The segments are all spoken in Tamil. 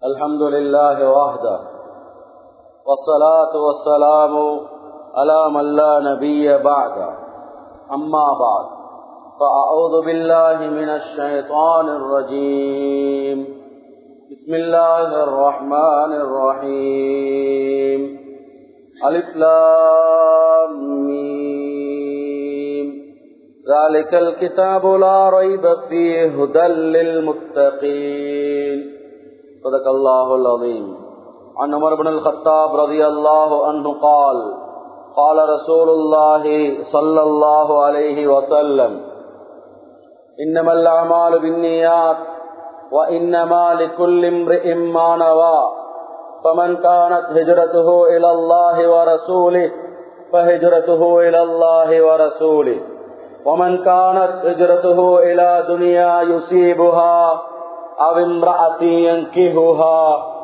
الحمد لله وحده والصلاة والسلام على من لا نبي بعده أما بعد فأعوذ بالله من الشيطان الرجيم بسم الله الرحمن الرحيم ألف لام ميم ذلك الكتاب لا ريب فيه هدى للمتقين صدق الله العظيم عن عمر بن الخطاب رضي الله عنه قال قال رسول الله صلى الله عليه وسلم إنما الأعمال بالنيات وإنما لكل امرئ ما نوى فمن كانت هجرته إلى الله ورسوله فهجرته إلى الله ورسوله ومن كانت هجرته إلى دنيا يصيبها أو امرأة ينكهها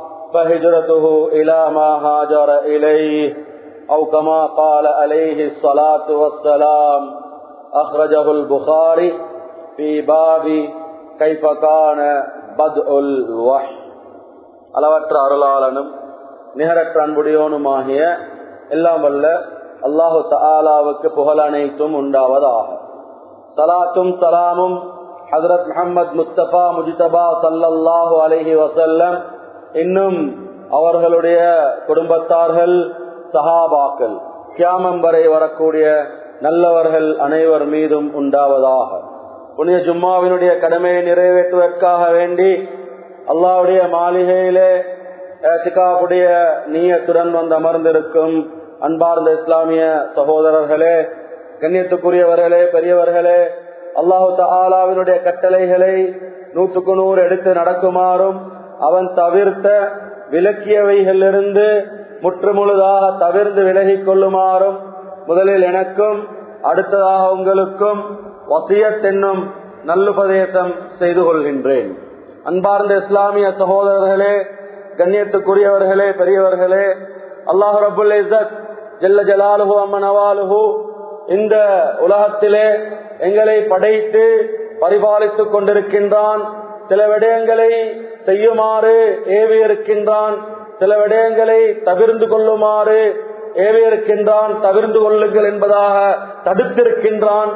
فهجرته إلى ما هاجر إليه أو كما قال عليه الصلاة والسلام أخرجه البخاري في باب كيف كان بدء الوحي அளவற்ற அருளாளனும் நிகரற்ற அன்புடையோனுமாகிய எல்லாம் வல்ல அல்லாஹு தாலாவுக்கு புகழ் அனைத்தும் உண்டாவதாக சலாத்தும் சலாமும் ஹசரத் முகமது முஸ்தபா முஜிதபா சல்லல்லாஹு அலஹி வசல்லம் இன்னும் அவர்களுடைய குடும்பத்தார்கள் சஹாபாக்கள் கியாமம் வரை வரக்கூடிய நல்லவர்கள் அனைவர் மீதும் உண்டாவதாக புனித ஜும்மாவினுடைய கடமையை நிறைவேற்றுவதற்காக வேண்டி அல்லாவுடைய மாளிகையிலே திகாவுடைய நீயத்துடன் வந்து அமர்ந்திருக்கும் அன்பார்ந்த இஸ்லாமிய சகோதரர்களே கண்ணியத்துக்குரியவர்களே பெரியவர்களே அல்லாஹு தாலாவினுடைய கட்டளைகளை நூற்றுக்கு நூறு எடுத்து நடக்குமாறும் அவன் தவிர்த்த விலக்கியவைகளிலிருந்து முற்றுமுழுதாக தவிர்த்து விலகிக் கொள்ளுமாறும் முதலில் எனக்கும் அடுத்ததாக உங்களுக்கும் வசியத் என்னும் நல்லுபதேசம் செய்து கொள்கின்றேன் அன்பார்ந்த இஸ்லாமிய சகோதரர்களே கண்ணியத்துக்குரியவர்களே பெரியவர்களே அல்லாஹு ரபுல் இசத் ஜெல்ல ஜலாலுஹு அம்மனவாலுஹு இந்த உலகத்திலே எங்களை படைத்து பரிபாலித்துக் கொண்டிருக்கின்றான் சில விடயங்களை செய்யுமாறு ஏவி இருக்கின்றான் சில விடயங்களை தவிர்ந்து கொள்ளுமாறு ஏவி இருக்கின்றான் தவிர்ந்து கொள்ளுங்கள் என்பதாக தடுத்திருக்கின்றான்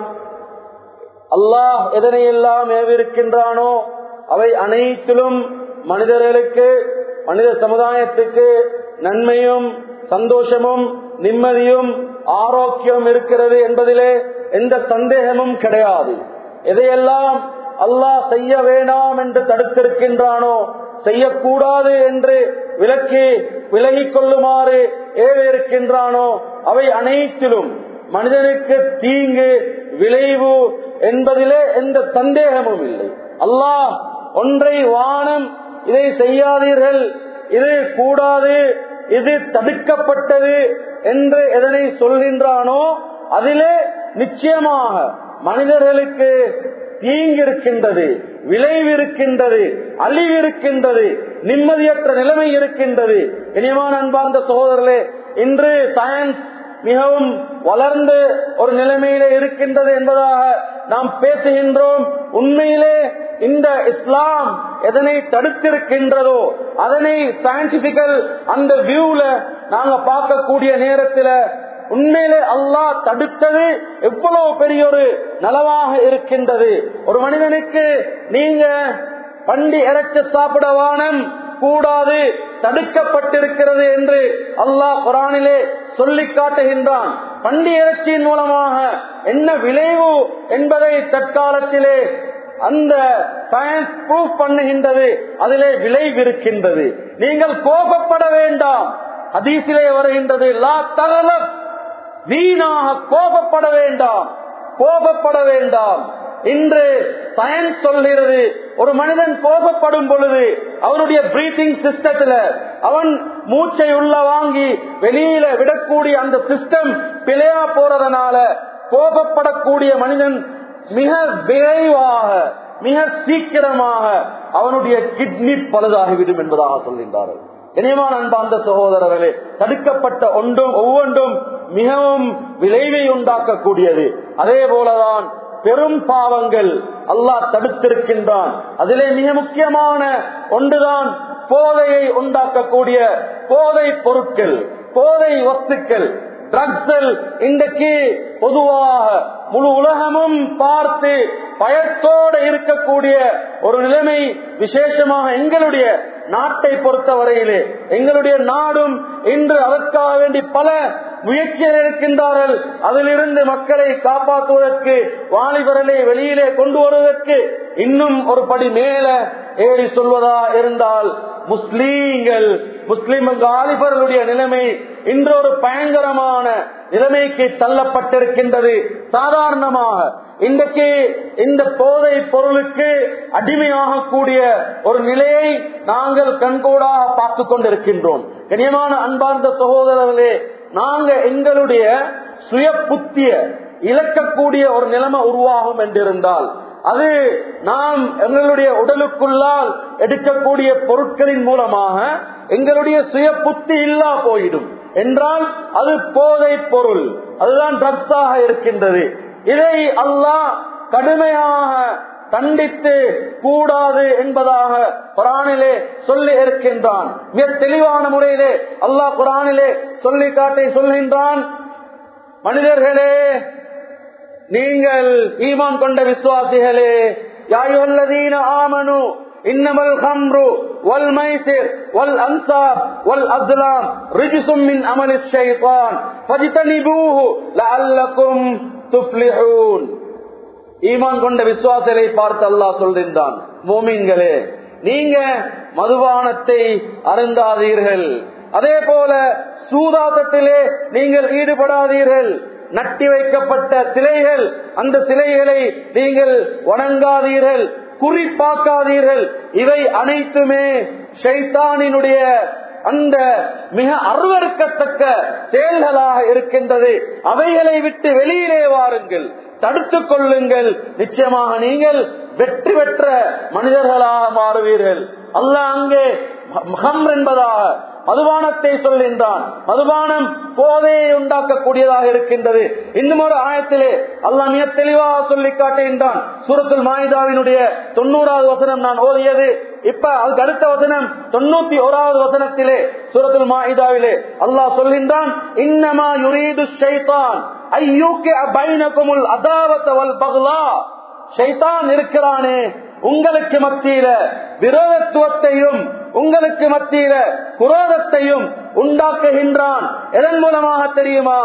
அல்லாஹ் எதனையெல்லாம் ஏவிருக்கின்றானோ அவை அனைத்திலும் மனிதர்களுக்கு மனித சமுதாயத்துக்கு நன்மையும் சந்தோஷமும் நிம்மதியும் ஆரோக்கியம் இருக்கிறது என்பதிலே எந்த சந்தேகமும் கிடையாது எதையெல்லாம் அல்லாஹ் செய்ய வேண்டாம் என்று தடுத்திருக்கின்றானோ செய்யக்கூடாது என்று விலக்கி விலகிக் கொள்ளுமாறு ஏவிருக்கின்றானோ அவை அனைத்திலும் மனிதனுக்கு தீங்கு விளைவு என்பதிலே எந்த சந்தேகமும் இல்லை அல்லாஹ் ஒன்றை வானம் இதை செய்யாதீர்கள் இது கூடாது இது தடுக்கப்பட்டது என்று எதனை சொல்கின்றானோ அதிலே நிச்சயமாக மனிதர்களுக்கு தீங்கு இருக்கின்றது விளைவு இருக்கின்றது அழிவு இருக்கின்றது நிம்மதியற்ற நிலைமை இருக்கின்றது இனிமான அன்பார்ந்த சகோதரர்களே இன்று சயின்ஸ் மிகவும் வளர்ந்து ஒரு நிலைமையிலே இருக்கின்றது என்பதாக நாம் பேசுகின்றோம் உண்மையிலே இந்த இஸ்லாம் எதனை தடுத்திருக்கின்றதோ அதனை சயின்டிபிக்கல் அந்த வியூல நாங்க பார்க்கக்கூடிய நேரத்தில் உண்மையிலே அல்லாஹ் தடுத்தது எவ்வளவு பெரிய ஒரு நலவாக இருக்கின்றது ஒரு மனிதனுக்கு நீங்க பண்டி இறைச்ச சாப்பிட வானம் கூடாது தடுக்கப்பட்டிருக்கிறது என்று அல்லாஹ் குரானிலே சொல்லி காட்டுகின்றான் பண்டி இறைச்சியின் மூலமாக என்ன விளைவு என்பதை தற்காலத்திலே அந்த சயின்ஸ் ப்ரூவ் பண்ணுகின்றது அதிலே விளைவு இருக்கின்றது நீங்கள் கோபப்பட வேண்டாம் அதீசிலே வருகின்றது லா தகல வீணாக கோபப்பட வேண்டாம் கோபப்பட வேண்டாம் இன்று சயின்ஸ் சொல்கிறது ஒரு மனிதன் கோபப்படும் பொழுது அவனுடைய பிரீத்திங் சிஸ்டத்துல அவன் மூச்சை உள்ள வாங்கி வெளியில விடக்கூடிய அந்த சிஸ்டம் பிழையா போறதுனால கோபப்படக்கூடிய மனிதன் மிக விரைவாக மிக சீக்கிரமாக அவனுடைய கிட்னி பழுதாகிவிடும் என்பதாக சொல்கின்றார்கள் இனியமான அன்பார்ந்த சகோதரர்களே தடுக்கப்பட்ட ஒன்றும் ஒவ்வொன்றும் மிகவும் விளைவை உண்டாக்கக்கூடியது அதே போலதான் பெரும் பாவங்கள் அல்லாஹ் தடுத்திருக்கின்றான் அதிலே மிக முக்கியமான ஒன்றுதான் போதையை உண்டாக்கக்கூடிய போதை பொருட்கள் போதை வஸ்துக்கள் ட்ரக்ஸல் இன்றைக்கு பொதுவாக முழு உலகமும் பார்த்து பயத்தோடு இருக்கக்கூடிய ஒரு நிலைமை விசேஷமாக எங்களுடைய நாட்டை பொறுத்தவரையிலே எங்களுடைய நாடும் இன்று அதற்காக வேண்டி பல முயற்சிகள் இருக்கின்றார்கள் அதிலிருந்து மக்களை காப்பாற்றுவதற்கு வாலிபரலை வெளியிலே கொண்டு வருவதற்கு இன்னும் ஒரு படி மேல ஏறி சொல்வதா இருந்தால் முஸ்லீம்கள் முஸ்லிம் வாலிபர்களுடைய நிலைமை இன்று ஒரு பயங்கரமான நிலைமைக்கு தள்ளப்பட்டிருக்கின்றது சாதாரணமாக இன்றைக்கு இந்த போதை பொருளுக்கு அடிமையாக கூடிய ஒரு நிலையை நாங்கள் கண்கூடாக பார்த்து கொண்டிருக்கின்றோம் கனியமான அன்பார்ந்த சகோதரர்களே நாங்க எங்களுடைய சுய புத்திய இழக்கக்கூடிய ஒரு நிலைமை உருவாகும் என்றிருந்தால் அது நாம் எங்களுடைய உடலுக்குள்ளால் எடுக்கக்கூடிய பொருட்களின் மூலமாக எங்களுடைய சுய புத்தி இல்லா போயிடும் என்றால் அது போதை பொருள் அதுதான் ட்ரக்ஸாக இருக்கின்றது இதை அல்லாஹ் கடுமையாக கண்டித்து கூடாது என்பதாக குரானிலே சொல்லி இருக்கின்றான் மிக தெளிவான முறையிலே அல்லாஹ் குரானிலே சொல்லி காட்டி சொல்கின்றான் மனிதர்களே நீங்கள் ஈமான் கொண்ட விசுவாசிகளே யாயுல்லதீன ஆமனு இன்னமல் ஹம்ரு வல் மைசிர் வல் அன்சாப் வல் அஸ்லாம் ரிஜிசும் மின் அமலி ஷைத்தான் ஃபஜ்தனிபூஹு லஅல்லக்கும் துஃப்லிஹூன் ஈமான் கொண்ட விசுவாசலை பார்த்து அல்லாஹ் சொல்கின்றான் மோமீன்களே நீங்க மதுபானத்தை அருந்தாதீர்கள் அதே போல சூதாட்டத்திலே நீங்கள் ஈடுபடாதீர்கள் நட்டி வைக்கப்பட்ட சிலைகள் அந்த சிலைகளை நீங்கள் வணங்காதீர்கள் குறிப்பாக்காதீர்கள் இவை அனைத்துமே ஷைத்தானினுடைய அந்த மிக அருவறுக்கத்தக்க செயல்களாக இருக்கின்றது அவைகளை விட்டு வெளியிலே வாருங்கள் தடுத்துக் கொள்ளுங்கள் நிச்சயமாக நீங்கள் வெற்றி பெற்ற மனிதர்களாக மாறுவீர்கள் அல்ல அங்கே ஹம் என்பதாக மதுபானத்தை சொல்கின்றான் மதுபானம் போதையை உண்டாக்கக்கூடியதாக இருக்கின்றது இன்னும் ஒரு ஆயத்திலே அல்லாஹ் மிக தெளிவாக சொல்லி காட்டுகின்றான் சூரத்துல் மாயுதாவினுடைய தொண்ணூறாவது வசனம் நான் ஓதியது இப்ப அதுக்கு அடுத்த வசனம் தொண்ணூத்தி ஓராவது வசனத்திலே சூரத்துல் மாயுதாவிலே அல்லாஹ் சொல்கின்றான் இன்னமா யுரீது ஷைத்தான் ஐயூக்கே பைனகுமுல் அதாவத் வல் பக்லா ஷைத்தான் இருக்கிறானே உங்களுக்கு மத்தியில விரோதத்துவத்தையும் உங்களுக்கு மத்தியில குரோதத்தையும் உண்டாக்குகின்றான் எதன் மூலமாக தெரியுமா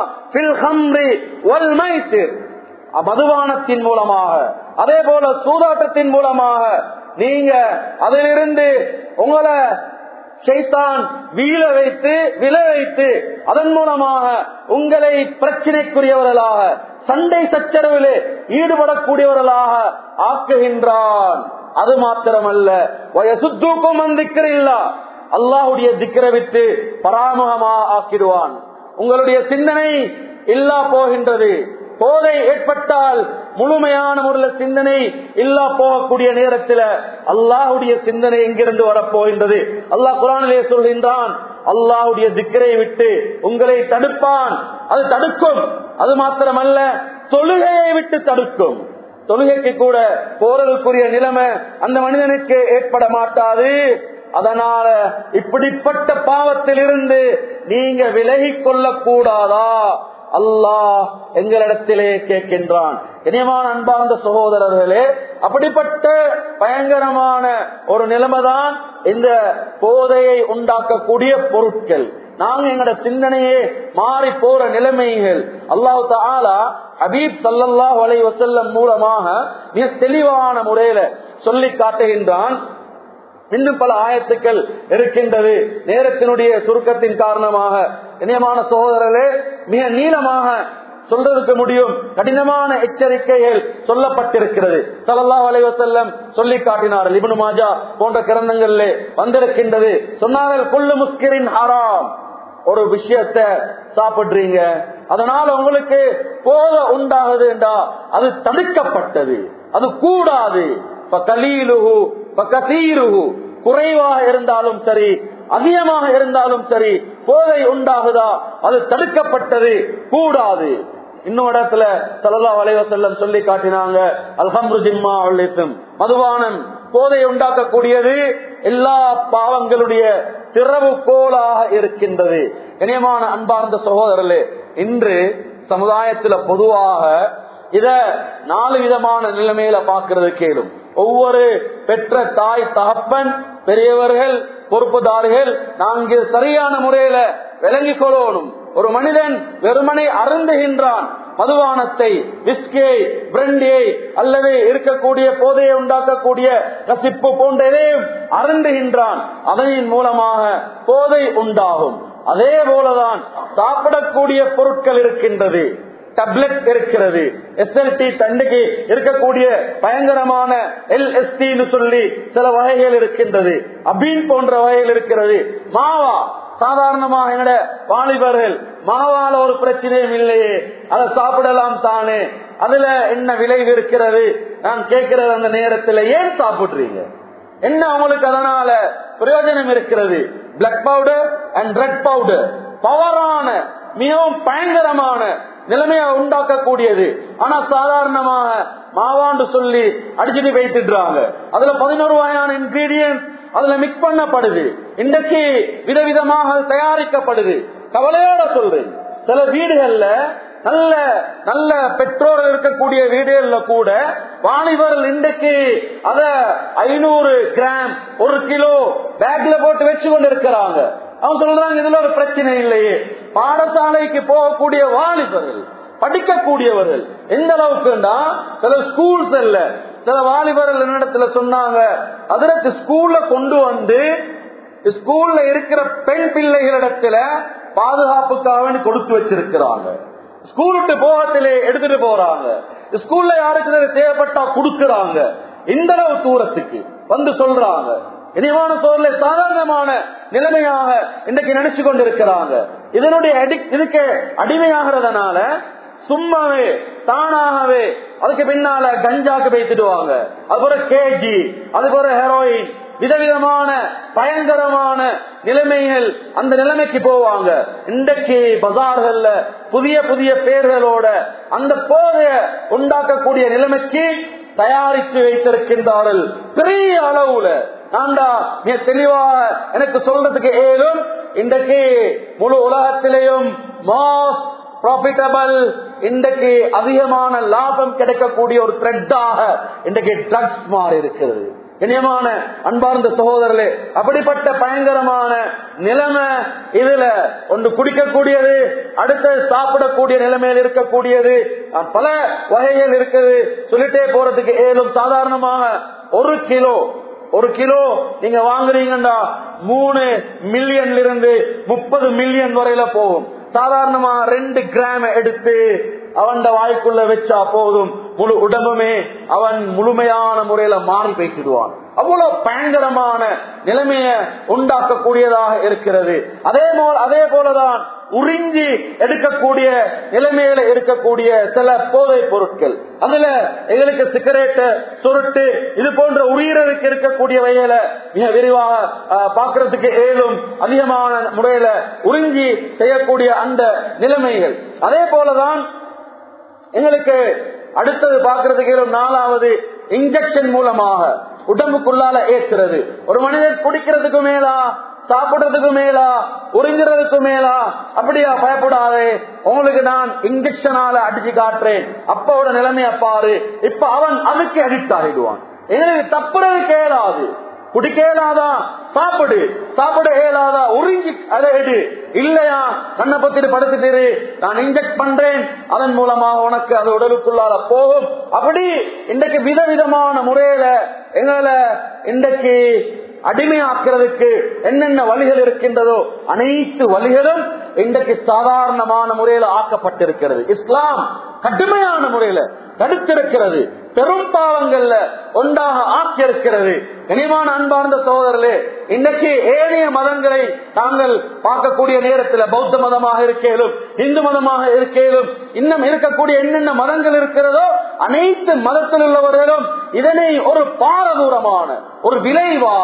மதுபானத்தின் மூலமாக அதே போல சூதாட்டத்தின் மூலமாக நீங்க அதிலிருந்து உங்களை ஷைத்தான் வீழ வைத்து விழ வைத்து அதன் மூலமாக உங்களை பிரச்சனைக்குரியவர்களாக சண்டை சச்சரவிலே ஈடுபடக்கூடியவர்களாக ஆக்குகின்றான் அது மாத்திரமல்ல வயசுத்தூக்கம் வந்திக்கிறீங்களா அல்லாஹுடைய திக்கரை விட்டு பராமுகமா ஆக்கிடுவான் உங்களுடைய சிந்தனை இல்லா போகின்றது போதை ஏற்பட்டால் முழுமையான முறையில் சிந்தனை இல்லா போகக்கூடிய நேரத்தில் அல்லாஹுடைய சிந்தனை எங்கிருந்து வரப்போகின்றது அல்லாஹ் குரானிலே சொல்கின்றான் அல்லாஹுடைய திக்கரை விட்டு உங்களை தடுப்பான் அது தடுக்கும் அது மாத்திரமல்ல தொழுகையை விட்டு தடுக்கும் தொழுகைக்கு கூட போறதுக்குரிய நிலைமை அந்த மனிதனுக்கு ஏற்பட மாட்டாது அதனால இப்படிப்பட்ட பாவத்தில் இருந்து நீங்க விலகி கொள்ள கூடாதா அல்லாஹ் எங்களிடத்திலே கேட்கின்றான் இனியமான அன்பார்ந்த சகோதரர்களே அப்படிப்பட்ட பயங்கரமான ஒரு நிலைமைதான் இந்த போதையை உண்டாக்கக்கூடிய பொருட்கள் நாங்க எங்களோட சிந்தனையே மாறி போற நிலைமைகள் அல்லாஹு தாலா ஹபீப் சல்லாஹ் அலை வசல்லம் மூலமாக மிக தெளிவான முறையில சொல்லி காட்டுகின்றான் இன்னும் பல ஆயத்துக்கள் இருக்கின்றது நேரத்தினுடைய சுருக்கத்தின் காரணமாக இணையமான சகோதரர்களே மிக நீளமாக சொல்றதுக்கு முடியும் கடினமான எச்சரிக்கைகள் சொல்லப்பட்டிருக்கிறது சல்லா அலைவசல்லம் சொல்லி காட்டினார்கள் இபனு மாஜா போன்ற கிரந்தங்களிலே வந்திருக்கின்றது சொன்னார்கள் கொள்ளு முஸ்கிரின் ஹராம் ஒரு விஷயத்த சாப்பிடுறீங்க அதனால உங்களுக்கு போத உண்டாகுது என்றா அது தடுக்கப்பட்டது அது கூடாது குறைவாக இருந்தாலும் சரி அதிகமாக இருந்தாலும் சரி போதை உண்டாகுதா அது தடுக்கப்பட்டது கூடாது இன்னும் இடத்துல சல்லா வலைவ செல்லம் சொல்லி காட்டினாங்க அல்ஹம்ரு ஜிம்மா மதுபானம் போதை உண்டாக்கக்கூடியது எல்லா பாவங்களுடைய திறவுகோலாக இருக்கின்றது இனியமான அன்பார்ந்த சகோதரர்களே இன்று சமுதாயத்துல பொதுவாக இத நாலு விதமான நிலைமையில பாக்குறது கேளும் ஒவ்வொரு பெற்ற தாய் தகப்பன் பெரியவர்கள் பொறுப்புதாரிகள் நான்கு சரியான முறையில விளங்கிக் கொள்ளணும் ஒரு மனிதன் வெறுமனை அருந்துகின்றான் மதுபானத்தை விஸ்கே பிரண்டியை அல்லது இருக்கக்கூடிய போதையை உண்டாக்கக்கூடிய கசிப்பு போன்ற எதையும் அருந்துகின்றான் அதனின் மூலமாக போதை உண்டாகும் அதே போலதான் சாப்பிடக்கூடிய பொருட்கள் இருக்கின்றது டப்லெட் இருக்கிறது எஸ்எல்டி தண்டைக்கு இருக்கக்கூடிய பயங்கரமான எல்எஸ்டி சொல்லி சில வகைகள் இருக்கின்றது அபீன் போன்ற வகைகள் இருக்கிறது மாவா சாதாரணமாக என்னோட வாலிபர்கள் மாவால ஒரு பிரச்சனையும் இல்லையே அதை சாப்பிடலாம் தானே அதுல என்ன விளைவு இருக்கிறது நான் கேட்கிறது அந்த நேரத்தில் ஏன் சாப்பிடுறீங்க என்ன அவங்களுக்கு அதனால பிரயோஜனம் இருக்கிறது black powder and red powder பவரான மிகவும் பயங்கரமான நிலைமையை உண்டாக்கக்கூடியது ஆனா சாதாரணமாக மாவாண்டு சொல்லி அடிச்சுட்டு வைத்துடுறாங்க அதுல பதினோரு வகையான இன்கிரீடியன்ட் அதுல மிக்ஸ் பண்ணப்படுது இன்றைக்கு விதவிதமாக தயாரிக்கப்படுது கவலையோட சொல்றேன் சில வீடுகள்ல நல்ல நல்ல பெற்றோர் இருக்கக்கூடிய வீடுகள்ல கூட வாலிபர்கள் இன்றைக்கு அத ஐநூறு கிராம் ஒரு கிலோ பேக்ல போட்டு வச்சு கொண்டு இருக்கிறாங்க அவங்க சொல்றாங்க இதுல ஒரு பிரச்சனை இல்லையே பாடசாலைக்கு போகக்கூடிய வாலிபர்கள் படிக்கக்கூடியவர்கள் எந்த அளவுக்குண்டா சில ஸ்கூல்ஸ் இல்ல சில வாலிபர்கள் என்னிடத்துல சொன்னாங்க அதற்கு ஸ்கூல்ல கொண்டு வந்து ஸ்கூல்ல இருக்கிற பெண் பிள்ளைகளிடத்துல பாதுகாப்புக்காக கொடுத்து வச்சிருக்கிறாங்க ஸ்கூலுக்கு போகத்திலே எடுத்துட்டு போறாங்க ஸ்கூல்ல யாருக்கு தேவைப்பட்டா கொடுக்கறாங்க இந்த அளவு தூரத்துக்கு வந்து சொல்றாங்க இனிமான சோழல சாதாரணமான நிலைமையாக இன்றைக்கு நினைச்சு கொண்டிருக்கிறாங்க இதனுடைய இதுக்கு அடிமையாகிறதுனால சும்மாவே தானாகவே அதுக்கு பின்னால கஞ்சாக்கு வைத்துடுவாங்க அது போல கேஜி அது போல ஹெரோயின் விதவிதமான பயங்கரமான நிலைமைகள் அந்த நிலைமைக்கு போவாங்க இன்றைக்கு பஜார்கள்ல புதிய புதிய பேர்களோட அந்த போதைய உண்டாக்கக்கூடிய நிலைமைக்கு தயாரித்து வைத்திருக்கின்றார்கள் பெரிய அளவுல நான்டா மிக தெளிவாக எனக்கு சொல்றதுக்கு ஏதும் இன்றைக்கு முழு உலகத்திலேயும் மாஸ் ப்ராஃபிட்டபிள் இன்றைக்கு அதிகமான லாபம் கிடைக்கக்கூடிய ஒரு த்ரெட்டாக இன்றைக்கு ட்ரக்ஸ் மாறி இருக்கிறது இனியமான அன்பார்ந்த சகோதரர்களே அப்படிப்பட்ட பயங்கரமான நிலைமை இதுல ஒன்று குடிக்கக்கூடியது அடுத்து சாப்பிடக்கூடிய நிலைமையில் இருக்கக்கூடியது பல வகைகள் இருக்குது சொல்லிட்டே போறதுக்கு ஏதும் சாதாரணமாக ஒரு கிலோ ஒரு கிலோ நீங்க வாங்குறீங்கன்னா மூணு மில்லியன்ல இருந்து முப்பது மில்லியன் வரையில போகும் சாதாரணமா ரெண்டு கிராம் எடுத்து அவன் வாய்க்குள்ள வச்சா போதும் முழு உடம்புமே அவன் முழுமையான முறையில மாறி பேசிடுவான் அவ்வளவு பயங்கரமான நிலைமைய உண்டாக்கக்கூடியதாக இருக்கிறது அதே போல அதே போலதான் உறிஞ்சி எடுக்கக்கூடிய நிலைமையில இருக்கக்கூடிய சில போதை பொருட்கள் அதுல எங்களுக்கு சிகரெட்டு சுருட்டு இது போன்ற உயிருக்கு இருக்கக்கூடிய வகையில மிக விரிவாக பாக்குறதுக்கு ஏழும் அதிகமான முறையில உறிஞ்சி செய்யக்கூடிய அந்த நிலைமைகள் அதே போலதான் எங்களுக்கு அடுத்தது பாக்குறதுக்கு ஏழும் நாலாவது இன்ஜெக்ஷன் மூலமாக உடம்புக்குள்ளால ஏற்றுறது ஒரு மனிதன் குடிக்கிறதுக்கு மேலா சாப்பிடுறதுக்கு மேலா உறிஞ்சுறதுக்கு மேலா அப்படியா பயப்படாதே உங்களுக்கு நான் இன்ஜெக்ஷனால அடிச்சு காட்டுறேன் அப்பாவோட நிலைமைய பாரு இப்ப அவன் அதுக்கு அடிக்ட் ஆகிடுவான் எங்களுக்கு தப்புறது கேளாது குடிக்க இயலாதா சாப்பிடு சாப்பிட இயலாதா உறிஞ்சி அதை எடு இல்லையா கண்ணை பத்திட்டு படுத்துட்டு நான் இன்ஜெக்ட் பண்றேன் அதன் மூலமாக உனக்கு அது உடலுக்குள்ளால போகும் அப்படி இன்றைக்கு விதவிதமான முறையில எங்களை இன்றைக்கு அடிமையாக்குறதுக்கு என்னென்ன வழிகள் இருக்கின்றதோ அனைத்து வழிகளும் இன்றைக்கு சாதாரணமான முறையில ஆக்கப்பட்டிருக்கிறது இஸ்லாம் கடுமையான முறையில தடுத்திருக்கிறது பெரும் பாவங்கள்ல ஒன்றாக ஆக்கியிருக்கிறது இனிமான அன்பார்ந்த சோதரர்களே இன்னைக்கு ஏனைய மதங்களை நாங்கள் பார்க்கக்கூடிய நேரத்தில் பௌத்த மதமாக இருக்கேலும் இந்து மதமாக இருக்கேலும் இன்னும் இருக்கக்கூடிய என்னென்ன மதங்கள் இருக்கிறதோ அனைத்து மதத்தில் உள்ளவர்களும் இதனை ஒரு பாரதூரமான ஒரு விளைவாக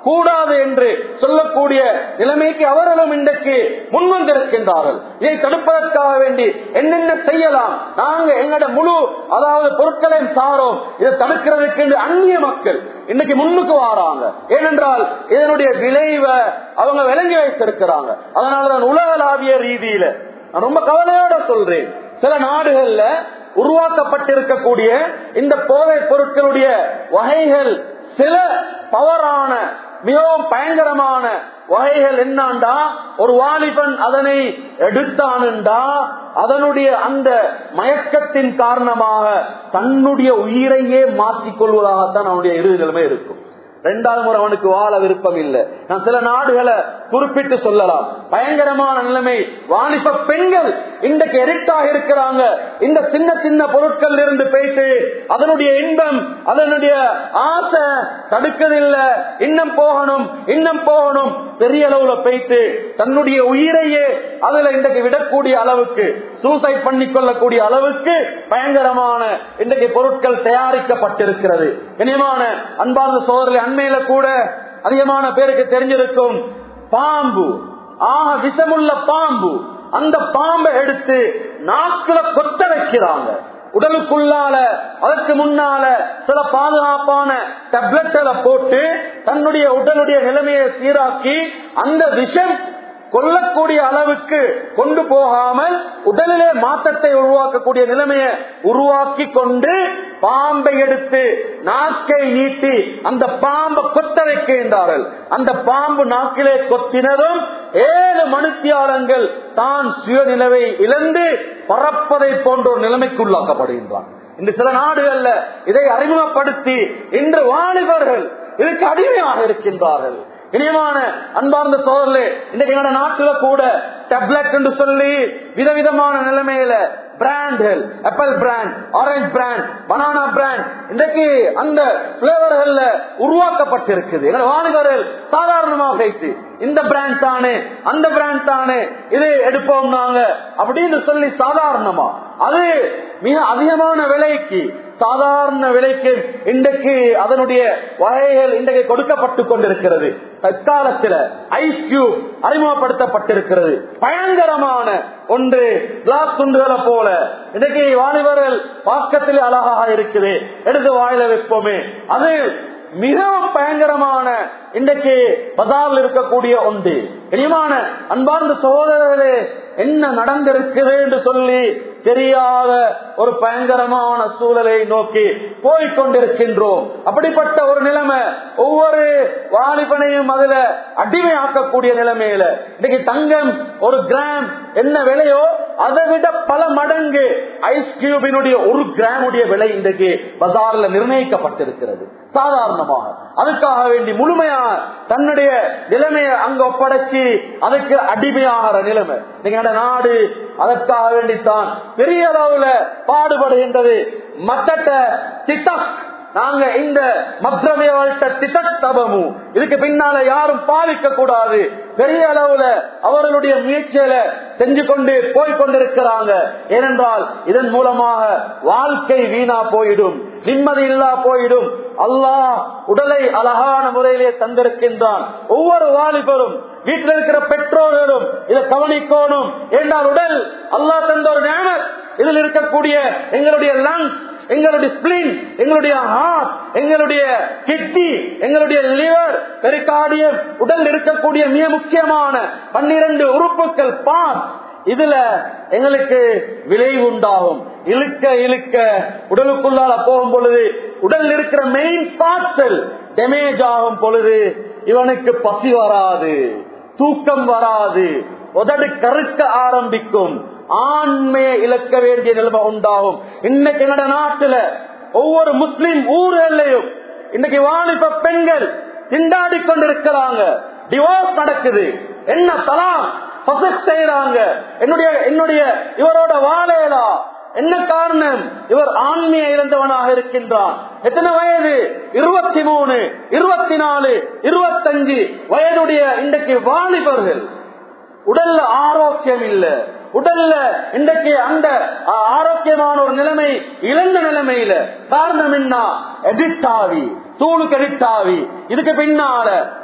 கூடாது என்று சொல்லக்கூடிய நிலைமைக்கு அவர்களும் இன்றைக்கு முன்வந்திருக்கின்றார்கள் இதை தடுப்பதற்காக வேண்டி என்னென்ன செய்யலாம் நாங்க எங்களோட முழு அதாவது பொருட்களையும் தாரோம் இதை தடுக்கிறதுக்கு என்று அந்நிய மக்கள் இன்னைக்கு முன்னுக்கு வராங்க ஏனென்றால் இதனுடைய விளைவை அவங்க விளங்கி வைத்திருக்கிறாங்க அதனாலதான் உலகளாவிய ரீதியில நான் ரொம்ப கவலையோட சொல்றேன் சில நாடுகள்ல உருவாக்கப்பட்டிருக்கக்கூடிய இந்த போதைப் பொருட்களுடைய வகைகள் சில பவரான மிகவும் பயங்கரமான வகைகள் என்னாண்டா ஒரு வாலிபன் அதனை எடுத்தானுண்டா அதனுடைய அந்த மயக்கத்தின் காரணமாக தன்னுடைய உயிரையே மாற்றிக் கொள்வதாகத்தான் அவனுடைய இறுதி நிலைமை இருக்கும் ரெண்டாவது முறை அவனுக்கு வாழ விருப்பம் இல்லை நான் சில நாடுகளை குறிப்பிட்டு சொல்லலாம் பயங்கரமான நிலைமை வாலிப பெண்கள் இன்றைக்கு எரிட்டாக இருக்கிறாங்க இந்த சின்ன சின்ன பொருட்கள் இருந்து போயிட்டு அதனுடைய இன்பம் அதனுடைய ஆசை தடுக்கதில்லை இன்னும் போகணும் இன்னும் போகணும் பெரிய அளவுல போயிட்டு தன்னுடைய உயிரையே அதுல இன்றைக்கு விடக்கூடிய அளவுக்கு சூசைட் பண்ணி கொள்ளக்கூடிய அளவுக்கு பயங்கரமான இன்றைக்கு பொருட்கள் தயாரிக்கப்பட்டிருக்கிறது இனியமான அன்பார்ந்த சோதரில் அண்மையில கூட அதிகமான பேருக்கு தெரிஞ்சிருக்கும் பாம்பு ஆக விஷமுள்ள பாம்பு அந்த பாம்பை எடுத்து நாக்குல கொத்த வைக்கிறாங்க உடலுக்குள்ளால அதற்கு முன்னால சில பாதுகாப்பான டேப்லெட்களை போட்டு தன்னுடைய உடலுடைய நிலைமையை சீராக்கி அந்த விஷம் கொல்லக்கூடிய அளவுக்கு கொண்டு போகாமல் உடலிலே மாற்றத்தை உருவாக்கக்கூடிய நிலைமையை உருவாக்கி கொண்டு பாம்பை எடுத்து நாக்கை நீட்டி அந்த பாம்பை கொத்த வைக்கின்றார்கள் அந்த பாம்பு நாக்கிலே கொத்தினதும் ஏழு மனுத்தியாளங்கள் தான் சுயநிலவை இழந்து பறப்பதை போன்ற ஒரு நிலைமைக்குள்ளாக்கப்படுகின்றான் இந்த சில நாடுகள்ல இதை அறிமுகப்படுத்தி இன்று வாலிபர்கள் இதுக்கு அடிமையாக இருக்கின்றார்கள் இனியமான அன்பார்ந்த சோதரிலே இன்றைக்கு எங்க நாட்டுல கூட டேப்லெட் என்று சொல்லி விதவிதமான நிலைமையில பிராண்ட்கள் apple brand orange brand banana brand இன்றைக்கு அந்த பிளேவர்கள்ல உருவாக்கப்பட்டிருக்குது எங்க வாலிபர்கள் சாதாரணமாக வைத்து இந்த பிராண்ட் தானே அந்த பிராண்ட் தானே இது எடுப்போம் நாங்க அப்படின்னு சொல்லி சாதாரணமா அது மிக அதிகமான விலைக்கு சாதாரண விலைக்கு இன்றைக்கு அதனுடைய வகைகள் இன்றைக்கு கொடுக்கப்பட்டு கொண்டிருக்கிறது தற்காலத்தில் ஐஸ் கியூப் அறிமுகப்படுத்தப்பட்டிருக்கிறது பயங்கரமான ஒன்று கிளாஸ் துண்டுகளை போல இன்றைக்கு வாலிபர்கள் பாக்கத்தில் அழகாக இருக்குது எடுத்து வாயில வைப்போமே அது மிகவும் பயங்கரமான இன்றைக்கு பதாவில் இருக்கக்கூடிய ஒன்று இனிமான அன்பார்ந்த சகோதரர்களே என்ன நடந்திருக்குது என்று சொல்லி தெரியாத ஒரு பயங்கரமான சூழலை நோக்கி போய்கொண்டிருக்கின்றோம் அப்படிப்பட்ட ஒரு நிலைமை ஒவ்வொரு வாலிபனையும் அதுல அடிமையாக்கக்கூடிய நிலைமையில இன்னைக்கு தங்கம் ஒரு கிராம் என்ன விலையோ அதை விட பல மடங்கு ஐஸ் கியூபினுடைய ஒரு கிராமுடைய விலை இன்றைக்கு பஜார்ல நிர்ணயிக்கப்பட்டிருக்கிறது சாதாரணமாக அதுக்காக வேண்டி முழுமையாக தன்னுடைய நிலைமையை அங்க ஒப்படைச்சு அதுக்கு அடிமையாகிற நிலைமை நீங்க நாடு அதற்காக வேண்டித்தான் பெரிய அளவுல பாடுபடுகின்றது மத்தட்ட திட்டக் நாங்க இந்த மற்றவையாள்கிட்ட திட்டத்தபமு இதுக்கு பின்னால யாரும் பாதிக்க கூடாது பெரிய அளவுல அவர்களுடைய முயற்சியில செஞ்சு கொண்டு போய்கொண்டிருக்கிறாங்க ஏனென்றால் இதன் மூலமாக வாழ்க்கை வீணா போயிடும் நிம்மதி இல்லா போயிடும் அல்லாஹ் உடலை அழகான முறையிலே தந்திருக்கின்றான் ஒவ்வொரு வாலிபரும் வீட்டில் இருக்கிற பெற்றோர்களும் இதை கவனிக்கணும் என்றால் உடல் அல்லாஹ் தந்த ஒரு ஞானம் இதில் இருக்கக்கூடிய எங்களுடைய லங்ஸ் எங்களுடைய ஸ்பிளின் எங்களுடைய ஹார்ட் எங்களுடைய கிட்னி எங்களுடைய லிவர் பெரிகார்டியம் உடல் இருக்கக்கூடிய மிக முக்கியமான பன்னிரண்டு உறுப்புகள் பார் இதுல எங்களுக்கு விளைவு உண்டாகும் இழுக்க இழுக்க உடலுக்குள்ளால போகும் பொழுது உடல் இருக்கிற மெயின் பார்ட்ஸல் டேமேஜ் ஆகும் பொழுது இவனுக்கு பசி வராது தூக்கம் வராது உதடு கருக்க ஆரம்பிக்கும் ஆண்மையை இழக்க வேண்டிய நிலைமை உண்டாகும் இன்னைக்கு என்னோட நாட்டுல ஒவ்வொரு முஸ்லிம் ஊர்களையும் இன்னைக்கு வாலிப பெண்கள் திண்டாடி கொண்டிருக்கிறாங்க டிவோர்ஸ் நடக்குது என்ன தலாம் செய்யறாங்க என்னுடைய என்னுடைய இவரோட வாழையலா என்ன காரணம் இவர் ஆண்மையை இழந்தவனாக இருக்கின்றான் எத்தனை வயது இருபத்தி மூணு இருபத்தி நாலு இருபத்தஞ்சு வயதுடைய இன்றைக்கு வாலிபர்கள் உடல்ல ஆரோக்கியம் இல்ல உடல்ல இன்றைக்கு அந்த ஆரோக்கியமான ஒரு நிலைமை இழந்த நிலைமையில காரணம் என்ன எடிட் ஆவி தூளுக்கு எடிட் ஆவி இதுக்கு பின்னால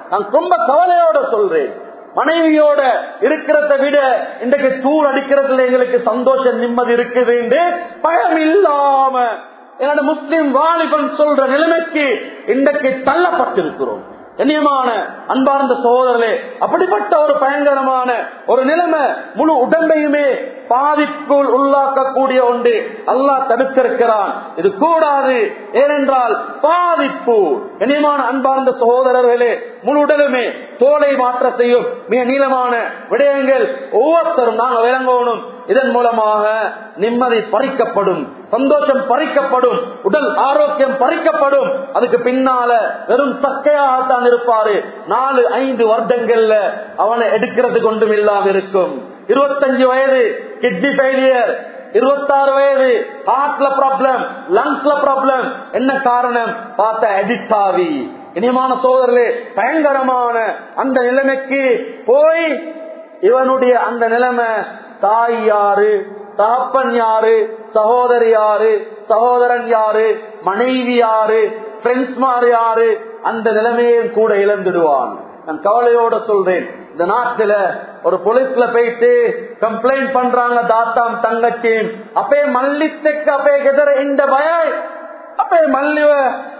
நான் ரொம்ப கவலையோட சொல்றேன் மனைவியோட இருக்கிறத விட இன்றைக்கு தூள் அடிக்கிறதுல எங்களுக்கு சந்தோஷம் நிம்மதி இருக்குது என்று பயம் இல்லாம என்னோட முஸ்லிம் வாலிபன் சொல்ற நிலைமைக்கு இன்றைக்கு தள்ளப்பட்டிருக்கிறோம் கண்ணியமான அன்பார்ந்த சகோதரர்களே அப்படிப்பட்ட ஒரு பயங்கரமான ஒரு நிலைமை முழு உடம்பையுமே பாதிப்புள் உள்ளாக்கக்கூடிய ஒன்று அல்லாஹ் தடுத்திருக்கிறான் இது கூடாது ஏனென்றால் பாதிப்பு கண்ணியமான அன்பார்ந்த சகோதரர்களே முழு உடலுமே தோலை மாற்ற செய்யும் மிக நீளமான விடயங்கள் ஒவ்வொருத்தரும் நாங்கள் விளங்கணும் இதன் மூலமாக நிம்மதி பறிக்கப்படும் சந்தோஷம் பறிக்கப்படும் உடல் ஆரோக்கியம் பறிக்கப்படும் அதுக்கு பின்னால வெறும் சக்கையாகத்தான் இருப்பாரு நாலு ஐந்து வருடங்கள்ல அவனை எடுக்கிறது கொண்டும் இல்லாம இருக்கும் இருபத்தஞ்சு வயது கிட்னி ஃபெயிலியர் இருபத்தாறு வயது ஹார்ட்ல ப்ராப்ளம் லங்ஸ்ல ப்ராப்ளம் என்ன காரணம் பார்த்த அடிக்ட் ஆகி இனியமான சோதரர்களே பயங்கரமான அந்த நிலைமைக்கு போய் இவனுடைய அந்த நிலைமை தாய் யாரு தகப்பன் யாரு சகோதரி யாரு சகோதரன் யாரு மனைவி யாரு பிரெண்ட்ஸ்மார் யாரு அந்த நிலைமையும் கூட இழந்துடுவான் நான் கவலையோட சொல்றேன் இந்த நாட்டுல ஒரு போலீஸ்ல போயிட்டு கம்ப்ளைண்ட் பண்றாங்க தாத்தாம் தங்கச்சியும் அப்பே மல்லித்தெக்கு அப்பே எதிர இந்த பய அப்பே மல்லிவ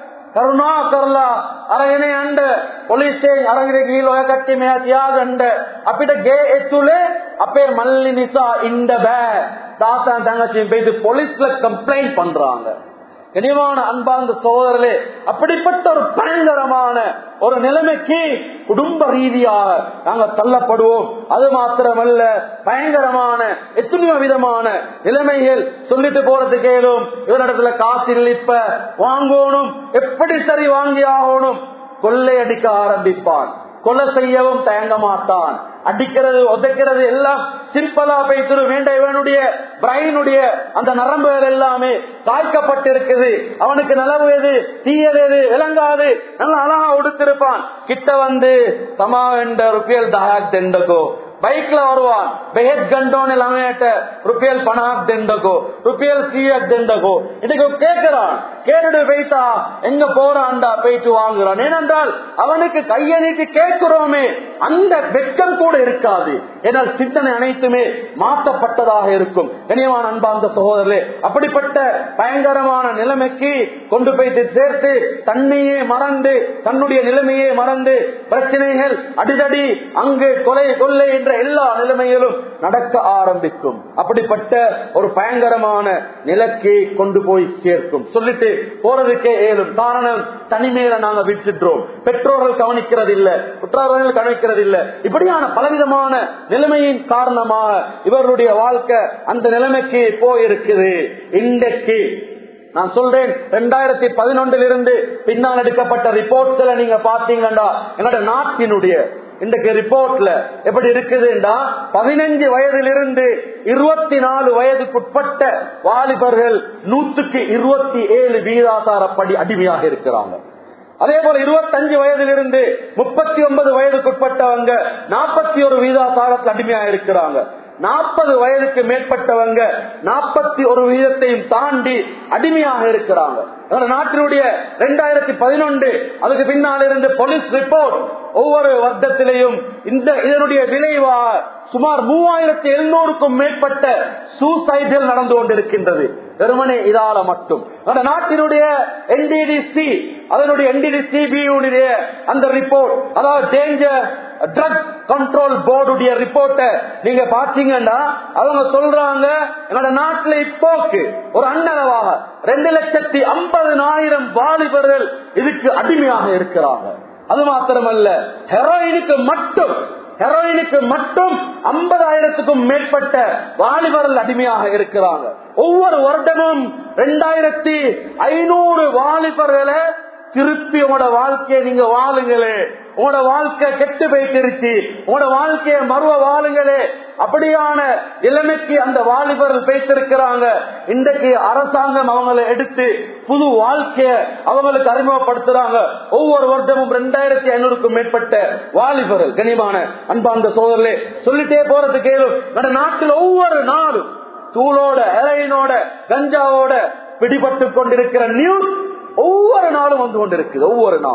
කරුණා කරලා අරගෙන යන්න පොලිසියෙන් අරගෙන ගිහිල්ලා ඔය කට්ටිය මෙහා තියාගන්න අපිට ගේ ඇතුලේ අපේ මල්ලි නිසා ඉන්න බෑ තාතා தங்கச்சியும் போயிட்டு போலீஸ்ல கம்ப்ளைண்ட் பண்றாங்க கனிவான அன்பார்ந்த சோதரர்களே அப்படிப்பட்ட ஒரு பயங்கரமான ஒரு நிலைமைக்கு குடும்ப ரீதியாக நாங்க தள்ளப்படுவோம் அது மாத்திரமல்ல பயங்கரமான எத்தனையோ விதமான நிலைமைகள் சொல்லிட்டு போறது கேளும் இவரிடத்துல காசு இல்லை இப்ப வாங்கணும் எப்படி சரி வாங்கி ஆகணும் கொள்ளையடிக்க ஆரம்பிப்பான் கொலை செய்யவும் தயங்க மாட்டான் அடிக்கிறது உதைக்கிறது எல்லாம் சிம்பிளா பேசுறது வேண்ட இவனுடைய பிரைனுடைய அந்த நரம்புகள் எல்லாமே காய்க்கப்பட்டிருக்குது அவனுக்கு நலவு எது தீயது எது விளங்காது நல்லா அழகா உடுத்திருப்பான் கிட்ட வந்து சமா என்ற ருப்பியல் தஹாக் தெண்டகோ ಬೈಕ್ வருவான் ಬೆಹದ್ ಗಂಟೋನೆ ಲಮೇಟ ರುಪಿಯಲ್ ಪಣಾಕ್ ದೆಂಡಗೋ ருப்பியல் சீயக் தெண்டகோ இதுக்கு கேட்கிறான் கேட்டுட்டு போயிட்டா எங்க போறான்டா போயிட்டு வாங்குறான் ஏனென்றால் அவனுக்கு கையை நீட்டி கேட்கிறோமே அந்த வெட்கம் கூட இருக்காது ஏனால் சிந்தனை அனைத்துமே மாற்றப்பட்டதாக இருக்கும் கனியமான அன்பார்ந்த சகோதரர்களே அப்படிப்பட்ட பயங்கரமான நிலைமைக்கு கொண்டு போயிட்டு சேர்த்து தன்னையே மறந்து தன்னுடைய நிலைமையே மறந்து பிரச்சனைகள் அடிதடி அங்கு கொலை கொள்ளை என்ற எல்லா நிலைமைகளும் நடக்க ஆரம்பிக்கும் அப்படிப்பட்ட ஒரு பயங்கரமான நிலைக்கு கொண்டு போய் சேர்க்கும் சொல்லிட்டு போறதுக்கே ஏதும் காரணம் தனிமையில நாங்க விட்டுட்டோம் பெற்றோர்கள் கவனிக்கிறது இல்ல பெற்றோர்கள் கவனிக்கிறது இல்ல இப்படியான பலவிதமான நிலைமையின் காரணமாக இவருடைய வாழ்க்கை அந்த நிலைமைக்கு போயிருக்குது இன்றைக்கு நான் சொல்றேன் ரெண்டாயிரத்தி பதினொன்றில் இருந்து பின்னால் எடுக்கப்பட்ட ரிப்போர்ட்ஸ்ல நீங்க பாத்தீங்கன்னா என்னோட நாட்டினுடைய இன்றைக்கு ரிப்போர்ட்ல எப்படி இருக்குதுண்டா பதினஞ்சு வயதிலிருந்து இருபத்தி நாலு வயதுக்குட்பட்ட வாலிபர்கள் நூற்றுக்கு இருபத்தி ஏழு வீதாசாரப்படி அடிமையாக இருக்கிறாங்க அதே போல இருபத்தஞ்சு வயதிலிருந்து முப்பத்தி ஒன்பது வயதுக்குட்பட்டவங்க நாற்பத்தி ஒரு வீதாசாரத்தில் அடிமையாக இருக்கிறாங்க நாற்பது வயதுக்கு மேற்பட்டவங்க நாற்பத்தி ஒரு வீதத்தையும் தாண்டி அடிமையாக இருக்கிறாங்க நாட்டினுடைய ரெண்டாயிரத்தி பதினொன்று அதுக்கு பின்னால் இருந்து போலீஸ் ரிப்போர்ட் ஒவ்வொரு வருடத்திலையும் இந்த இதனுடைய விளைவா சுமார் மூவாயிரத்தி எழுநூறுக்கும் மேற்பட்ட சூசைடுகள் நடந்து கொண்டிருக்கின்றது வெறுமனே இதால மட்டும் அந்த நாட்டினுடைய என்டிடிசி அதனுடைய என்டிடிசிபியுடைய அந்த ரிப்போர்ட் அதாவது டேஞ்சர் ட்ரக் கண்ட்ரோல் போர்டுடைய ரிப்போர்ட்டை நீங்க பாத்தீங்கன்னா அவங்க சொல்றாங்க என்னோட நாட்டுல இப்போக்கு ஒரு அண்ணளவாக ரெண்டு லட்சத்தி ஐம்பதுனாயிரம் வாலிபர்கள் இதுக்கு அடிமையாக இருக்கிறாங்க அது மாத்திரமல்ல ஹெரோயினுக்கு மட்டும் ஹெரோயினுக்கு மட்டும் ஐம்பதாயிரத்துக்கும் மேற்பட்ட வாலிபர்கள் அடிமையாக இருக்கிறாங்க ஒவ்வொரு வருடமும் ரெண்டாயிரத்தி ஐநூறு வாலிபர்களை திருப்பி உங்களோட வாழ்க்கையை நீங்க வாழுங்களே உங்களோட வாழ்க்கை கெட்டு போயிட்டிருச்சு உங்களோட வாழ்க்கையை மறுவ வாழுங்களே அப்படியான நிலைமைக்கு அந்த வாலிபர்கள் பேசிருக்கிறாங்க இன்றைக்கு அரசாங்கம் அவங்களை எடுத்து புது வாழ்க்கைய அவங்களுக்கு அறிமுகப்படுத்துறாங்க ஒவ்வொரு வருடமும் ரெண்டாயிரத்தி ஐநூறுக்கும் மேற்பட்ட வாலிபர்கள் கனிமான அன்பார்ந்த சோதரே சொல்லிட்டே போறது கேளும் நம்ம நாட்டில் ஒவ்வொரு நாளும் தூளோட இலையினோட கஞ்சாவோட பிடிபட்டு கொண்டிருக்கிற நியூஸ் ஒவ்வொரு நாளும் வந்து கொண்டிருக்குது ஒவ்வொரு நாளும்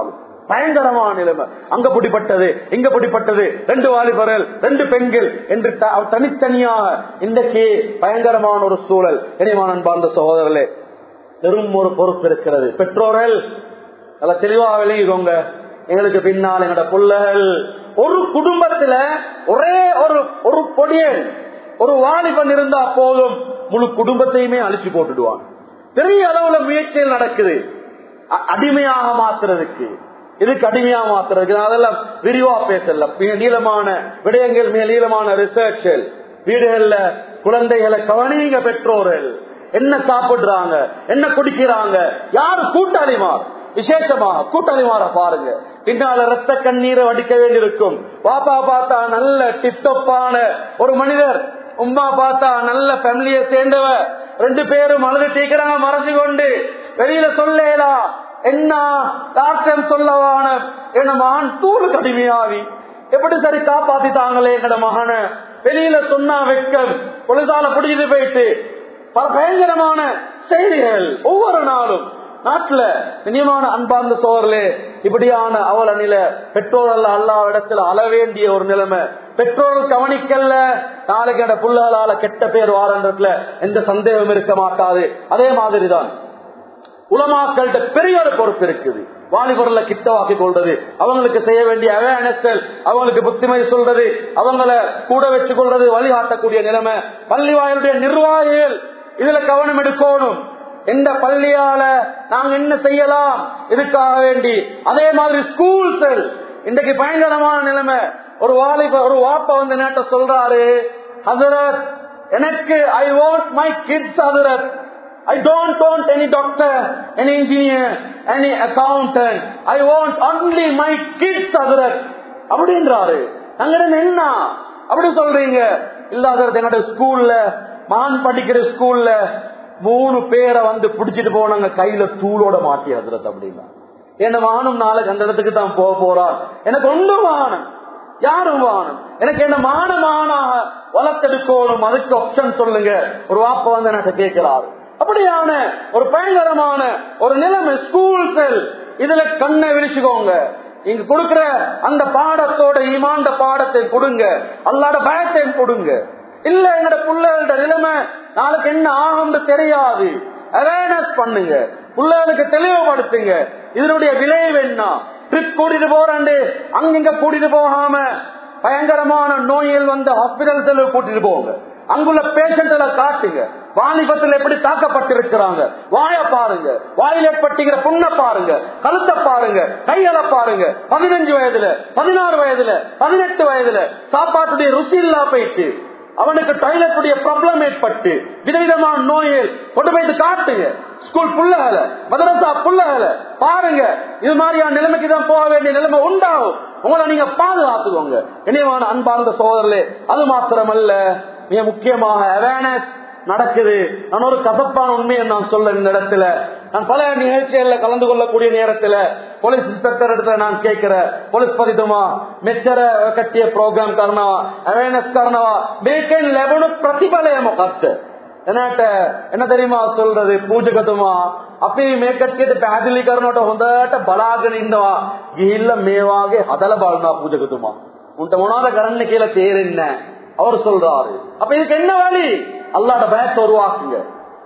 பயங்கரமான நிலைமை அங்க பிடிப்பட்டது இங்க பிடிப்பட்டது ரெண்டு வாலிபர்கள் ரெண்டு பெண்கள் என்று த- தனித்தனியாக இன்றைக்கு பயங்கரமான ஒரு சூழல் இனிமான அன்பார்ந்த சகோதரர்களே பெரும் ஒரு பொறுப்பு இருக்கிறது பெற்றோர்கள் நல்லா தெளிவாக விளங்கிக்கோங்க எங்களுக்கு பின்னால் எங்களோட பிள்ளைகள் ஒரு குடும்பத்துல ஒரே ஒரு ஒரு பொடியன் ஒரு வாலிபன் இருந்தா போதும் முழு குடும்பத்தையுமே அழிச்சு போட்டுடுவான் பெரிய அளவுல முயற்சிகள் நடக்குது அ- அடிமையாக மாத்துறதுக்கு இதுக்கு அடிமையா மாத்துறதுக்கு நான் அதெல்லாம் விரிவா பேசல மிக நீளமான விடயங்கள் மிக நீளமான ரிசர்ச்கள் வீடுகள்ல குழந்தைகளை கவனிங்க பெற்றோர்கள் என்ன சாப்பிடுறாங்க என்ன குடிக்கிறாங்க யாரு கூட்டாளிமார் விசேஷமாக கூட்டாளிமார பாருங்க பின்னால ரத்த கண்ணீரை வடிக்க வேண்டியிருக்கும் பாப்பா பார்த்தா நல்ல டிப்டப்பான ஒரு மனிதர் உமா பார்த்தா நல்ல ஃபேமிலியை சேர்ந்தவ ரெண்டு பேரும் அழுது தீக்கிறாங்க மறைஞ்சு கொண்டு வெளியில சொல்லேலாம் என்ன டாக்டர் சொல்லவான என் மகன் தூளு கடுமையாவி எப்படி சரி காப்பாத்திட்டாங்களே எங்கட மகனை வெளியில சொன்னா வெட்கம் பொழுதால பிடிச்சிட்டு போயிட்டு பல பயங்கரமான செய்திகள் ஒவ்வொரு நாளும் நாட்டுல இனியமான அன்பார்ந்த சோழர்களே இப்படியான அவல நிலை பெற்றோர்கள் அல்லா இடத்துல அள வேண்டிய ஒரு நிலைமை பெற்றோர்கள் கவனிக்கல நாளைக்கு அந்த புள்ளால கெட்ட பேர் வாரன்றதுல எந்த சந்தேகம் இருக்க மாட்டாது அதே மாதிரிதான் உலமாக்கள்கிட்ட பெரிய ஒரு பொறுப்பு இருக்குது வாலிபர்ல கிட்டவாக்கி கொள்றது அவங்களுக்கு செய்ய வேண்டிய அவேர்னஸ் அவங்களுக்கு புத்திமதி சொல்றது அவங்கள கூட வச்சு கொள்றது வழிகாட்டக்கூடிய நிலைமை பள்ளி வாயிலுடைய நிர்வாகிகள் இதுல கவனம் எடுக்கணும் எந்த பள்ளியால நாங்க என்ன செய்யலாம் இதுக்காக வேண்டி அதே மாதிரி ஸ்கூல்ஸ் இன்றைக்கு பயங்கரமான நிலைமை ஒரு வாலிப ஒரு வாப்ப வந்து நேட்ட சொல்றாரு ஹசரத் எனக்கு ஐ வாண்ட் மை கிட்ஸ் ஹசரத் I don't want any doctor, any engineer, any accountant. I want only my kids, Hazrat. அப்படின்றாரு அங்கிருந்து என்ன அப்படி சொல்றீங்க இல்லாத என்னோட ஸ்கூல்ல மகன் படிக்கிற ஸ்கூல்ல மூணு பேரை வந்து பிடிச்சிட்டு போனாங்க கையில தூளோட மாட்டி ஹசரத் அப்படின்னா என்ன மகனும் நாளைக்கு அந்த இடத்துக்கு தான் போக போறான் எனக்கு ஒன்றும் வாகனம் யாரும் வாணும் எனக்கு என்ன மானமானாக வளர்த்தெடுக்கணும் அதுக்கு ஆப்ஷன் சொல்லுங்க ஒரு வாப்ப வந்து எனக்கு கேட்கிறாரு அப்படியான ஒரு பயங்கரமான ஒரு நிலைமை ஸ்கூல்கள் இதுல கண்ணை விழிச்சுக்கோங்க இங்க கொடுக்கிற அந்த பாடத்தோட ஈமாண்ட பாடத்தை கொடுங்க அல்லாட பயத்தையும் கொடுங்க இல்ல எங்கட பிள்ளைகளோட நிலைமை நாளைக்கு என்ன ஆகும்னு தெரியாது அவேர்னஸ் பண்ணுங்க பிள்ளைகளுக்கு தெளிவுபடுத்துங்க இதனுடைய விளைவு என்ன ட்ரிப் கூட்டிட்டு போறாண்டு அங்கிங்க கூட்டிட்டு போகாம பயங்கரமான நோயில் வந்து ஹாஸ்பிட்டல் கூட்டிட்டு போங்க அங்குள்ள பேஷண்ட்களை காட்டுங்க வாலிபத்தில் எப்படி தாக்கப்பட்டிருக்கிறாங்க வாய பாருங்க வாயில ஏற்பட்டுகிற புண்ண பாருங்க கழுத்தை பாருங்க கைகளை பாருங்க பதினஞ்சு வயதுல பதினாறு வயதுல பதினெட்டு வயதுல சாப்பாட்டுடைய ருசி இல்லா போயிட்டு அவனுக்கு டாய்லெட்டுடைய ப்ராப்ளம் ஏற்பட்டு விதவிதமான நோயில் கொண்டு போய் காட்டுங்க ஸ்கூல் புள்ளகல மதரசா புள்ளகல பாருங்க இது மாதிரியான நிலைமைக்கு தான் போக வேண்டிய நிலைமை உண்டாகும் உங்களை நீங்க பாதுகாத்துக்கோங்க இனியமான அன்பார்ந்த சோதரர்களே அது மாத்திரமல்ல மிக முக்கியமாக அவேர்னஸ் நடக்குது நான் ஒரு கசப்பான உண்மையை நான் சொல்ல இந்த இடத்துல நான் பல நிகழ்ச்சிகள்ல கலந்து கொள்ளக்கூடிய நேரத்துல போலீஸ் இன்ஸ்பெக்டர் இடத்துல நான் கேட்கிறேன் போலீஸ் பதிதுமா மெச்சர கட்டிய ப்ரோக்ராம் கரணவா அவேர்னஸ் கரணவா ಬೇಕೇನ್ ಲೆಬನು ಪ್ರತಿಫಲಯ ಮುಖತ್ತೆ එනට එන தெரியுமா சொல்றது පූජකතුමා අපි මේකට්ටියට පැහැදිලි කරනකොට හොඳට බලාගෙන ඉන්නවා ගිහිල්ල මේ වාගේ හදලා බලනවා පූජකතුමා උන්ට මොනවද කරන්න කියලා තේරෙන්නේ அவர் சொல்றாரு அப்ப இதுக்கு என்ன வழி அல்லாட பயத்தை உருவாக்குங்க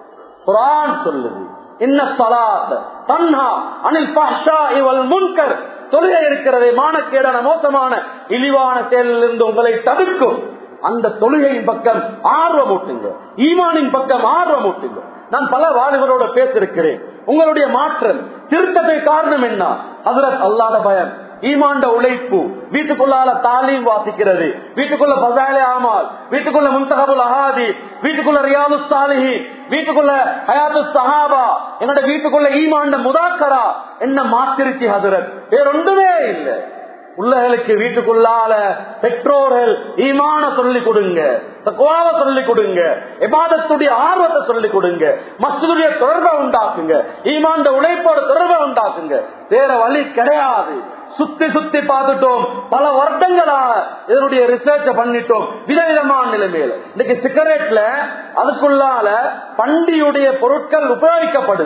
குரான் சொல்லுது இன்ன சலாத் தன்ஹா அனில் பஹ்ஷா இவல் முன்கர் தொழுகை இருக்கிறதே மானக்கேடான மோசமான இழிவான செயலிலிருந்து உங்களை தடுக்கும் அந்த தொழுகையின் பக்கம் ஆர்வம் ஊட்டுங்க ஈமானின் பக்கம் ஆர்வம் ஊட்டுங்க நான் பல வாலிபரோட பேசிருக்கிறேன் உங்களுடைய மாற்றம் திருத்தத்தை காரணம் என்ன ஹசரத் அல்லாத பயம் ஈமாண்ட உழைப்பு வீட்டுக்குள்ளால தாலீம் வாசிக்கிறது வீட்டுக்குள்ள பசாலே ஆமால் வீட்டுக்குள்ள முன்தகபுல் அஹாதி வீட்டுக்குள்ள ரியாது சாலிஹி வீட்டுக்குள்ள ஹயாத்து சஹாபா என்னோட வீட்டுக்குள்ள ஈமாண்ட முதாக்கரா என்ன மாத்திருச்சி ஹசரத் வேறொன்றுமே இல்லை உள்ளகளுக்கு வீட்டுக்குள்ளால பெற்றோர்கள் ஈமான சொல்லி கொடுங்க தக்குவாவை சொல்லி கொடுங்க எபாதத்துடைய ஆர்வத்தை சொல்லி கொடுங்க மஸ்துடைய தொடர்பை உண்டாக்குங்க ஈமாண்ட உழைப்போட தொடர்பை உண்டாக்குங்க வேற வழி கிடையாது சுத்தி சுத்தி பார்த்துட்டோம் பல வருடங்களா இதனுடைய ரிசர்ச்ச பண்ணிட்டோம் விதவிதமான நிலைமையில இன்னைக்கு சிகரெட்ல அதுக்குள்ளால பண்டியுடைய பொருட்கள் உபயோகிக்கப்படுது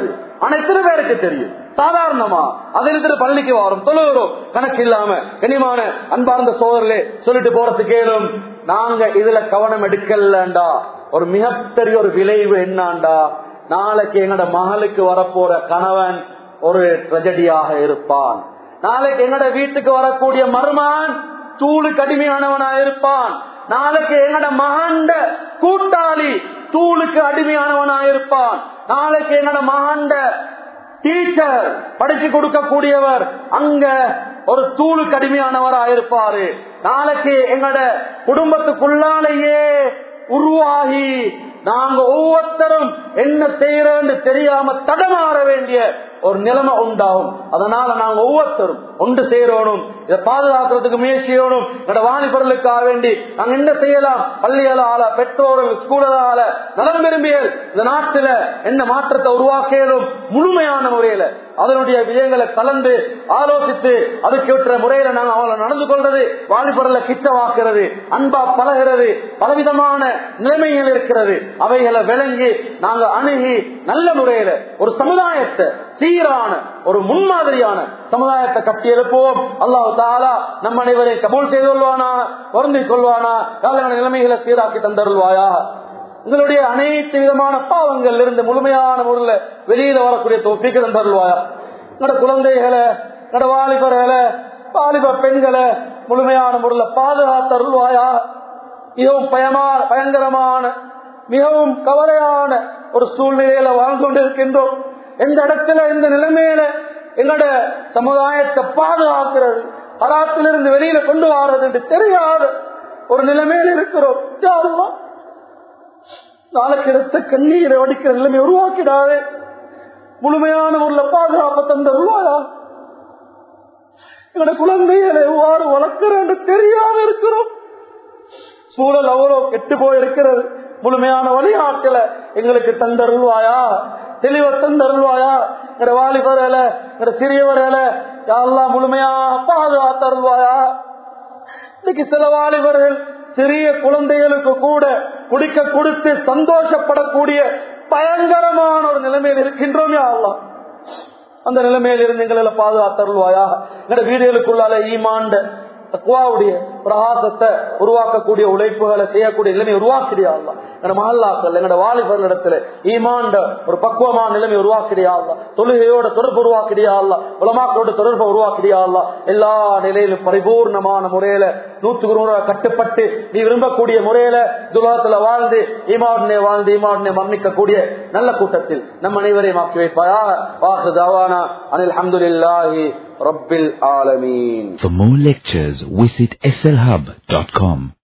ஆனா எத்தனை பேருக்கு தெரியும் சாதாரணமா அதிலிருந்து பள்ளிக்கு வரும் தொழுகிறோம் கணக்கு இல்லாம கனிமான அன்பார்ந்த சோதரிலே சொல்லிட்டு போறதுக்கு கேளும் நாங்க இதுல கவனம் எடுக்கலண்டா ஒரு மிகப்பெரிய ஒரு விளைவு என்னாண்டா நாளைக்கு எங்கட மகளுக்கு வரப்போற கணவன் ஒரு ட்ரெஜடியாக இருப்பான் நாளைக்கு எங்கட வீட்டுக்கு வரக்கூடிய மருமான் தூளுக்கு அடிமையானவனா இருப்பான் நாளைக்கு எங்கட மகாண்ட கூட்டாளி தூளுக்கு அடிமையானவனா இருப்பான் நாளைக்கு எங்கட மகாண்ட டீச்சர் படிச்சு கொடுக்கக்கூடியவர் அங்க ஒரு தூளுக்கு அடிமையானவரா இருப்பாரு நாளைக்கு எங்கட குடும்பத்துக்குள்ளாலேயே உருவாகி நாங்க ஒவ்வொருத்தரும் என்ன செய்யறோம்னு தெரியாம தடமாற வேண்டிய ஒரு நிலைமை உண்டாகும் அதனால நாங்க ஒவ்வொருத்தரும் ஒன்று சேரணும் இதை பாதுகாக்கிறதுக்கு முயற்சி செய்யணும் என்னோட வாணிபொருளுக்காக வேண்டி நாங்க என்ன செய்யலாம் பள்ளிகளால பெற்றோர்கள் ஸ்கூலால நலம் விரும்பியல் இந்த நாட்டுல என்ன மாற்றத்தை உருவாக்கியலும் முழுமையான முறையில அதனுடைய விஜயங்களை கலந்து ஆலோசித்து அதுக்கு விட்டுற முறையில நாங்க அவளை நடந்து கொள்றது வாலிபரல கிட்டவாக்குறது அன்பா பழகிறது பலவிதமான நிலைமைகள் இருக்கிறது அவைகளை விளங்கி நாங்க அணுகி நல்ல முறையில ஒரு சமுதாயத்தை சீரான ஒரு முன்மாதிரியான சமுதாயத்தை கட்டி எழுப்புவோம் அல்லாஹ் தாலா நம்ம அனைவரையும் கபூல் செய்து கொள்வானா வருந்திக் கொள்வானா காலமான நிலைமைகளை சீராக்கி தந்தருள்வாயா உங்களுடைய அனைத்து விதமான பாவங்கள் இருந்து முழுமையான முறையில் வெளியில வரக்கூடிய தோப்பிக்கு தந்தருள்வாயா என்னோட குழந்தைகளை என்னோட வாலிபர்களை வாலிப பெண்களை முழுமையான முறையில் பாதுகாத்தருள்வாயா மிகவும் பயமா பயங்கரமான மிகவும் கவலையான ஒரு சூழ்நிலையில வாழ்ந்து கொண்டிருக்கின்றோம் எந்த இடத்துல இந்த நிலைமையில எங்களோட சமுதாயத்தை பாதுகாக்கிறது அராத்திலிருந்து வெளியில கொண்டு வர்றது என்று தெரியாத ஒரு நிலைமையில இருக்கிறோம் யாருமா நாளைக்கு எடுத்த கண்ணீரை வடிக்கிற நிலைமை உருவாக்கிடாது முழுமையான முறையில் பாதுகாப்பு தந்தருவாயா எங்களோட குழந்தைகளை எவ்வாறு வளர்க்கிறோம் என்று தெரியாம இருக்கிறோம் சூழல் அவ்வளவு கெட்டு போயிருக்கிறது முழுமையான வழிகாட்டல எங்களுக்கு தந்தருள்வாயா தெளிவ தந்தருள்வாயா எங்க வாலிபரல எங்க சிறியவரல யாரெல்லாம் முழுமையா பாதுகாத்தருள்வாயா இன்னைக்கு சில வாலிபர்கள் சிறிய குழந்தைகளுக்கு கூட குடிக்க கொடுத்து சந்தோஷப்படக்கூடிய பயங்கரமான ஒரு நிலைமையில் இருக்கின்றோம் யாரெல்லாம் அந்த நிலைமையில இருந்து எங்களை பாதுகாத்தருள்வாயா எங்க வீடுகளுக்குள்ளால ஈமாண்ட தக்குவாவுடைய பிரகாசத்தை உருவாக்கக்கூடிய உழைப்புகளை செய்யக்கூடிய நிலைமை உருவாக்கிறியா எங்க மகல்லாக்கள் எங்கட வாலிபர்களிடத்துல ஈமாண்ட ஒரு பக்குவமான நிலைமை உருவாக்கிறியா தொழுகையோட தொடர்பு உருவாக்கிறியா உலமாக்களோட தொடர்பை உருவாக்கிறியா எல்லா நிலையிலும் பரிபூர்ணமான முறையில நூற்றுக்கு நூறு கட்டுப்பட்டு நீ விரும்பக்கூடிய முறையில துலகத்துல வாழ்ந்து ஈமாவுடனே வாழ்ந்து ஈமாவுடனே மரணிக்கக்கூடிய நல்ல கூட்டத்தில் நம் அனைவரையும் ஆக்கி வைப்பாயாக வாசு தவானா அனில் அஹமதுல்லாஹி ரப்பில் ஆலமீன் For more lectures, visit slhub.com.